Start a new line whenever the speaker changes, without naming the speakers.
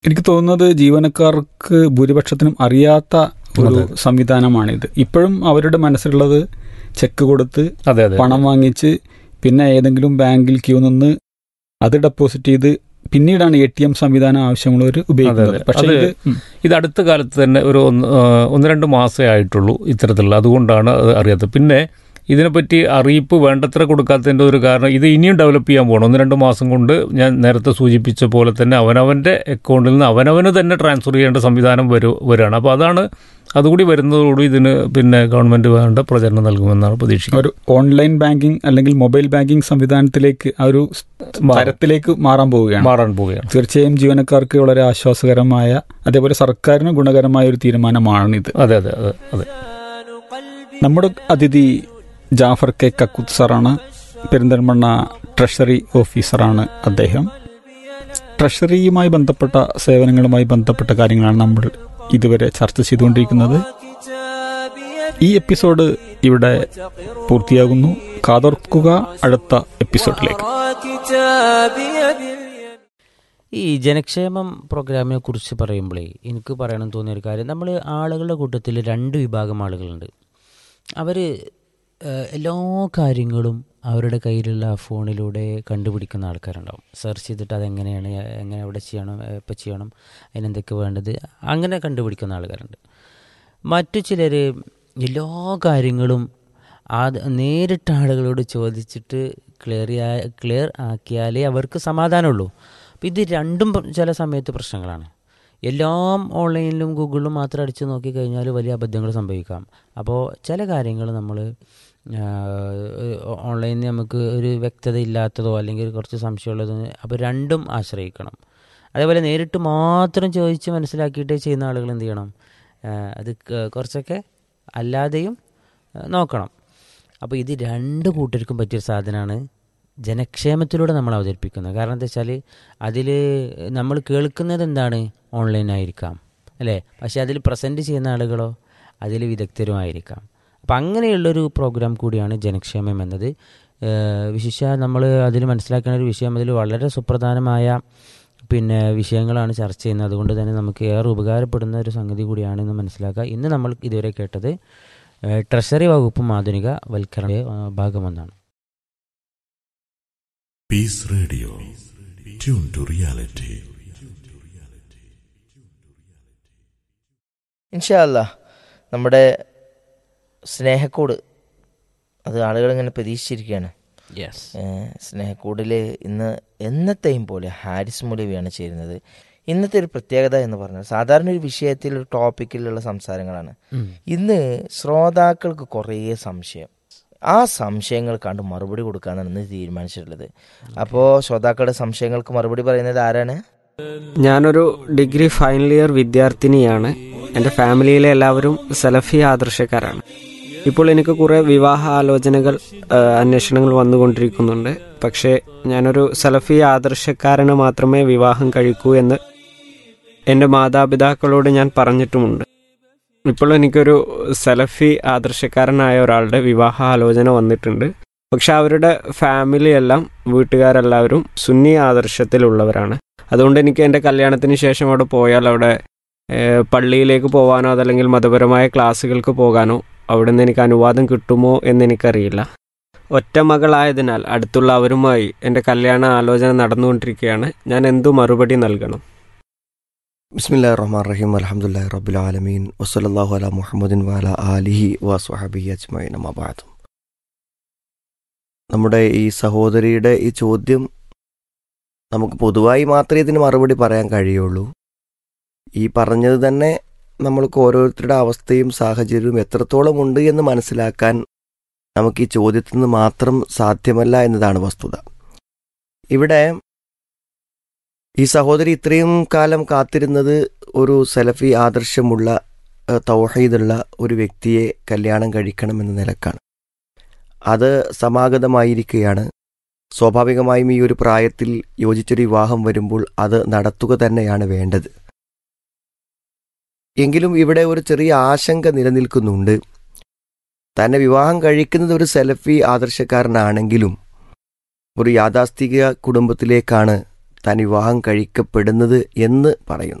എനിക്ക് തോന്നുന്നത് ജീവനക്കാർക്ക് ഭൂരിപക്ഷത്തിനും അറിയാത്ത ഒരു സംവിധാനമാണിത് ഇപ്പോഴും അവരുടെ മനസ്സിലുള്ളത് ചെക്ക് കൊടുത്ത്
അതെ അതെ
പണം വാങ്ങിച്ച് പിന്നെ ഏതെങ്കിലും ബാങ്കിൽ ക്യൂ നിന്ന് അത് ഡെപ്പോസിറ്റ് ചെയ്ത് പിന്നീടാണ് എ ടി എം സംവിധാനം ആവശ്യമുള്ളവർ ഉപയോഗിക്കുന്നത്
അതെ.
പക്ഷേ
അത്
ഇത് ഉം.
ഇത് അടുത്ത കാലത്ത് തന്നെ ഒരു ഒന്ന് ആ, ഒന്ന് രണ്ട് മാസമേ ആയിട്ടുള്ളൂ ഇത്തരത്തിലുള്ള അതുകൊണ്ടാണ് അത് അറിയാത്തത് പിന്നെ ഇതിനെപ്പറ്റി അറിയിപ്പ് വേണ്ടത്ര കൊടുക്കാത്തതിൻ്റെ ഒരു കാരണം ഇത് ഇനിയും ഡെവലപ്പ് ചെയ്യാൻ പോകണം ഒന്ന് രണ്ട് മാസം കൊണ്ട് ഞാൻ നേരത്തെ സൂചിപ്പിച്ച പോലെ തന്നെ അവനവൻ്റെ അക്കൗണ്ടിൽ നിന്ന് അവനവന് തന്നെ ട്രാൻസ്ഫർ ചെയ്യേണ്ട സംവിധാനം വരും വരികയാണ് അപ്പോൾ അതാണ് അതുകൂടി വരുന്നതോടുകൂടി ഇതിന് പിന്നെ ഗവൺമെൻറ് വേണ്ട പ്രചരണം നൽകുമെന്നാണ് പ്രതീക്ഷിക്കുന്നത്
ഒരു ഓൺലൈൻ ബാങ്കിങ് അല്ലെങ്കിൽ മൊബൈൽ ബാങ്കിങ് സംവിധാനത്തിലേക്ക് ആ ഒരു തരത്തിലേക്ക് മാറാൻ പോവുകയാണ്
മാറാൻ പോവുകയാണ്
തീർച്ചയായും ജീവനക്കാർക്ക് വളരെ ആശ്വാസകരമായ അതേപോലെ സർക്കാരിന് ഗുണകരമായ ഒരു തീരുമാനമാണിത്
അതെ അതെ അതെ അതെ
നമ്മുടെ അതിഥി ജാഫർ കെ കക്കുത്ത് സാറാണ് പെരിന്തൽമണ്ണ ട്രഷറി ഓഫീസറാണ് അദ്ദേഹം ട്രഷറിയുമായി ബന്ധപ്പെട്ട സേവനങ്ങളുമായി ബന്ധപ്പെട്ട കാര്യങ്ങളാണ് നമ്മൾ ഇതുവരെ ചർച്ച ചെയ്തുകൊണ്ടിരിക്കുന്നത് ഈ എപ്പിസോഡ് ഇവിടെ പൂർത്തിയാകുന്നു കാതോർക്കുക അടുത്ത എപ്പിസോഡിലേക്ക്
ഈ ജനക്ഷേമം പ്രോഗ്രാമിനെ കുറിച്ച് പറയുമ്പോഴേ എനിക്ക് പറയണം തോന്നിയ ഒരു കാര്യം നമ്മൾ ആളുകളുടെ കൂട്ടത്തിൽ രണ്ട് വിഭാഗം ആളുകളുണ്ട് അവർ എല്ലാ കാര്യങ്ങളും അവരുടെ കയ്യിലുള്ള ഫോണിലൂടെ കണ്ടുപിടിക്കുന്ന ആൾക്കാരുണ്ടാവും സെർച്ച് ചെയ്തിട്ട് അതെങ്ങനെയാണ് എങ്ങനെ എവിടെ ചെയ്യണം എപ്പോൾ ചെയ്യണം അതിനെന്തൊക്കെ വേണ്ടത് അങ്ങനെ കണ്ടുപിടിക്കുന്ന ആൾക്കാരുണ്ട് മറ്റു ചിലർ എല്ലാ കാര്യങ്ങളും അത് നേരിട്ട് ആളുകളോട് ചോദിച്ചിട്ട് ക്ലിയർ ക്ലിയർ ആക്കിയാലേ അവർക്ക് സമാധാനമുള്ളൂ അപ്പം ഇത് രണ്ടും പ- ചില സമയത്ത് പ്രശ്നങ്ങളാണ് എല്ലാം ഓൺലൈനിലും ഗൂഗിളിലും മാത്രം അടിച്ചു നോക്കിക്കഴിഞ്ഞാൽ വലിയ അബദ്ധങ്ങൾ സംഭവിക്കാം അപ്പോൾ ചില കാര്യങ്ങൾ നമ്മൾ ഓൺലൈനിൽ നമുക്ക് ഒരു വ്യക്തത ഇല്ലാത്തതോ അല്ലെങ്കിൽ കുറച്ച് സംശയമുള്ളതോ അപ്പോൾ രണ്ടും ആശ്രയിക്കണം അതേപോലെ നേരിട്ട് മാത്രം ചോദിച്ച് മനസ്സിലാക്കിയിട്ട് ചെയ്യുന്ന ആളുകൾ എന്ത് ചെയ്യണം ആ, അത് ക- കുറച്ചൊക്കെ അല്ലാതെയും ആ, നോക്കണം അപ്പോൾ ഇത് രണ്ട് കൂട്ടർക്കും പറ്റിയൊരു സാധനമാണ് ജനക്ഷേമത്തിലൂടെ നമ്മൾ അവതരിപ്പിക്കുന്നത് കാരണം എന്താ വെച്ചാൽ അതിൽ നമ്മൾ കേൾക്കുന്നത് എന്താണ് ഓൺലൈനായിരിക്കാം അല്ലേ പക്ഷേ അതിൽ പ്രസൻറ്റ് ചെയ്യുന്ന ആളുകളോ അതിൽ വിദഗ്ധരുമായിരിക്കാം അപ്പം അങ്ങനെയുള്ളൊരു പ്രോഗ്രാം കൂടിയാണ് ജനക്ഷേമം എന്നത് ഏഹ് വിശിഷ്യ നമ്മൾ അതിൽ മനസ്സിലാക്കുന്ന ഒരു വിഷയം അതിൽ വളരെ സുപ്രധാനമായ പിന്നെ വിഷയങ്ങളാണ് ചർച്ച ചെയ്യുന്നത് അതുകൊണ്ട് തന്നെ നമുക്ക് ഏറെ ഉപകാരപ്പെടുന്ന ഒരു സംഗതി കൂടിയാണെന്ന് മനസ്സിലാക്കുക ഇന്ന് നമ്മൾ ഇതുവരെ കേട്ടത് ഏഹ് ട്രഷറി വകുപ്പും ആധുനിക വൽക്കരണ ഏഹ് ഭാഗമെന്നാണ്
Peace Radio. Tune to reality.
ഇൻഷാല്ല നമ്മുടെ സ്നേഹക്കൂട് അത് ആളുകൾ ഇങ്ങനെ പ്രതീക്ഷിച്ചിരിക്കുകയാണ്
യെസ്
ഏഹ് സ്നേഹക്കൂടിൽ ഇന്ന് എന്നത്തെയും പോലെ ഹാരിസ് മൗലവിയാണ് ചേരുന്നത് ഇന്നത്തെ ഒരു പ്രത്യേകത എന്ന് പറഞ്ഞാൽ സാധാരണ ഒരു വിഷയത്തിൽ ഒരു ടോപ്പിക്കിലുള്ള സംസാരങ്ങളാണ് ഇന്ന് ശ്രോതാക്കൾക്ക് കുറേ സംശയം ആ സംശയങ്ങൾ കണ്ട് മറുപടി കൊടുക്കാനാണ് ഇന്ന് തീരുമാനിച്ചിട്ടുള്ളത് അപ്പോൾ ശ്രോതാക്കളുടെ സംശയങ്ങൾക്ക് മറുപടി പറയുന്നത് ആരാണ്
ഞാനൊരു ഡിഗ്രി ഫൈനൽ ഇയർ വിദ്യാർത്ഥിനിയാണ് എൻ്റെ ഫാമിലിയിലെ എല്ലാവരും സലഫി ആദർശക്കാരാണ് ഇപ്പോൾ എനിക്ക് കുറേ വിവാഹ ആലോചനകൾ ആ, അന്വേഷണങ്ങൾ വന്നുകൊണ്ടിരിക്കുന്നുണ്ട് പക്ഷേ ഞാനൊരു സലഫി ആദർശക്കാരന് മാത്രമേ വിവാഹം കഴിക്കൂ എന്ന് എൻ്റെ മാതാപിതാക്കളോട് ഞാൻ പറഞ്ഞിട്ടുമുണ്ട് ഇപ്പോൾ എനിക്കൊരു സലഫി ആദർശക്കാരനായ ഒരാളുടെ വിവാഹ ആലോചന വന്നിട്ടുണ്ട് പക്ഷെ അവരുടെ ഫാമിലി എല്ലാം വീട്ടുകാരെല്ലാവരും സുന്നി ആദർശത്തിലുള്ളവരാണ് അതുകൊണ്ട് എനിക്ക് എൻ്റെ കല്യാണത്തിന് ശേഷം അവിടെ പോയാൽ അവിടെ ഏഹ്, പള്ളിയിലേക്ക് പോകാനോ അതല്ലെങ്കിൽ മതപരമായ ക്ലാസ്സുകൾക്ക് പോകാനോ അവിടെ നിന്ന് എനിക്ക് അനുവാദം കിട്ടുമോ എന്നെനിക്കറിയില്ല ഒറ്റ മകളായതിനാൽ അടുത്തുള്ള അവരുമായി എൻ്റെ കല്യാണ ആലോചന നടന്നുകൊണ്ടിരിക്കുകയാണ് ഞാൻ എന്തു മറുപടി നൽകണം
ബിസ്മില്ലാ റഹ്മാൻ റഹീം അലഹമുല്ലാ റബ്ബുൽ ആലമീൻ വസല്ലാഹു അല മുഹമ്മദിൻ വാല ആലിഹി വസ്വഹബി അജ്മൈൻ അമാബാദ് നമ്മുടെ ഈ സഹോദരിയുടെ ഈ ചോദ്യം നമുക്ക് പൊതുവായി മാത്രമേ ഇതിന് മറുപടി പറയാൻ കഴിയുള്ളൂ ഈ പറഞ്ഞത് തന്നെ നമ്മൾക്ക് ഓരോരുത്തരുടെ അവസ്ഥയും സാഹചര്യവും എത്രത്തോളം ഉണ്ട് എന്ന് മനസ്സിലാക്കാൻ നമുക്ക് ഈ ചോദ്യത്തിൽ നിന്ന് മാത്രം സാധ്യമല്ല എന്നതാണ് വസ്തുത ഇവിടെ ഈ സഹോദരി ഇത്രയും കാലം കാത്തിരുന്നത് ഒരു സലഫി ആദർശമുള്ള ഏഹ്, തൗഹീദുള്ള ഒരു വ്യക്തിയെ കല്യാണം കഴിക്കണമെന്ന നിലക്കാണ് അത് സമാഗതമായിരിക്കുകയാണ് സ്വാഭാവികമായും ഈ ഒരു പ്രായത്തിൽ യോജിച്ചൊരു വിവാഹം വരുമ്പോൾ അത് നടത്തുക തന്നെയാണ് വേണ്ടത് എങ്കിലും ഇവിടെ ഒരു ചെറിയ ആശങ്ക നിലനിൽക്കുന്നുണ്ട് തന്നെ വിവാഹം കഴിക്കുന്നത് ഒരു സെലഫി ആദർശക്കാരനാണെങ്കിലും ഒരു യാഥാസ്ഥിക കുടുംബത്തിലേക്കാണ് താൻ വിവാഹം കഴിക്കപ്പെടുന്നത് എന്ന് പറയുന്നു